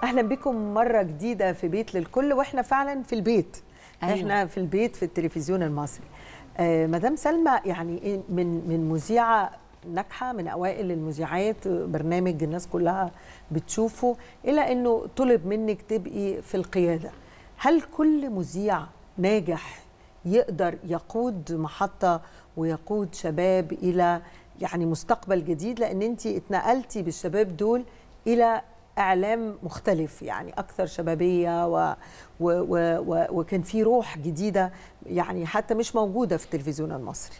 اهلا بكم مره جديده في بيت للكل واحنا فعلا في البيت أيوة. احنا في البيت في التلفزيون المصري آه مدام سلمى يعني إيه من من مذيعه ناجحه من اوائل المذيعات برنامج الناس كلها بتشوفه الى انه طلب منك تبقي في القياده هل كل مذيع ناجح يقدر يقود محطه ويقود شباب الى يعني مستقبل جديد لان انت اتنقلتي بالشباب دول الى اعلام مختلف يعني اكثر شبابيه و و و و وكان في روح جديده يعني حتى مش موجوده في التلفزيون المصري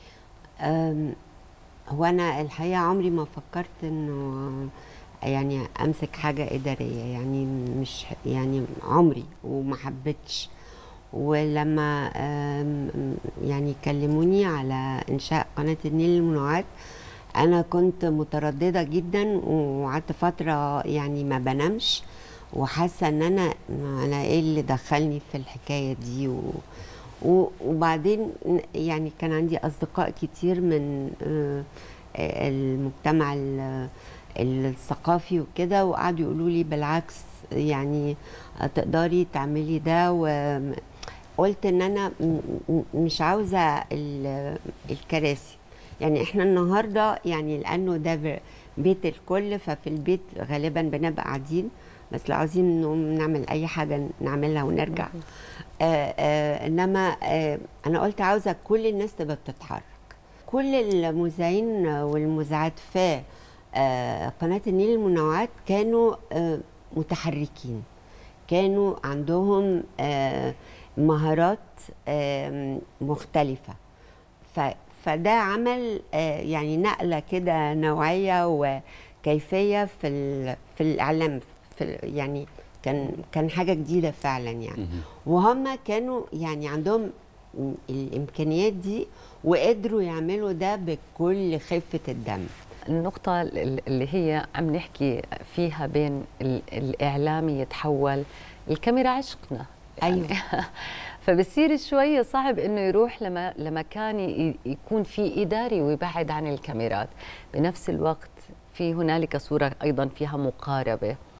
أم، هو انا الحقيقه عمري ما فكرت انه يعني امسك حاجه اداريه يعني مش يعني عمري وما حبيتش ولما أم، يعني كلموني على انشاء قناه النيل للمنوعات انا كنت متردده جدا وقعدت فتره يعني ما بنامش وحاسه ان انا انا ايه اللي دخلني في الحكايه دي و و- وبعدين يعني كان عندي اصدقاء كتير من آه، المجتمع ال- الثقافي وكده وقعدوا يقولوا لي بالعكس يعني تقدري تعملي ده وقلت ان انا م- م- مش عاوزه ال- الكراسي يعني احنا النهارده يعني لانه ده ب- بيت الكل ففي البيت غالبا بنبقى قاعدين بس لو عايزين نقوم نعمل اي حاجه نعملها ونرجع آه آه انما آه انا قلت عاوزه كل الناس تبقى بتتحرك كل المذيعين والمذيعات في آه قناه النيل المنوعات كانوا آه متحركين كانوا عندهم آه مهارات آه مختلفه ف فده عمل آه يعني نقله كده نوعيه وكيفيه في ال- في الاعلام في ال- يعني كان كان حاجه جديده فعلا يعني وهم كانوا يعني عندهم م- الامكانيات دي وقدروا يعملوا ده بكل خفه الدم النقطة ال- اللي هي عم نحكي فيها بين ال- الإعلامي يتحول الكاميرا عشقنا أيوة. فبصير شوية صعب إنه يروح لما لمكان ي- يكون في إداري ويبعد عن الكاميرات بنفس الوقت في هنالك صورة أيضا فيها مقاربة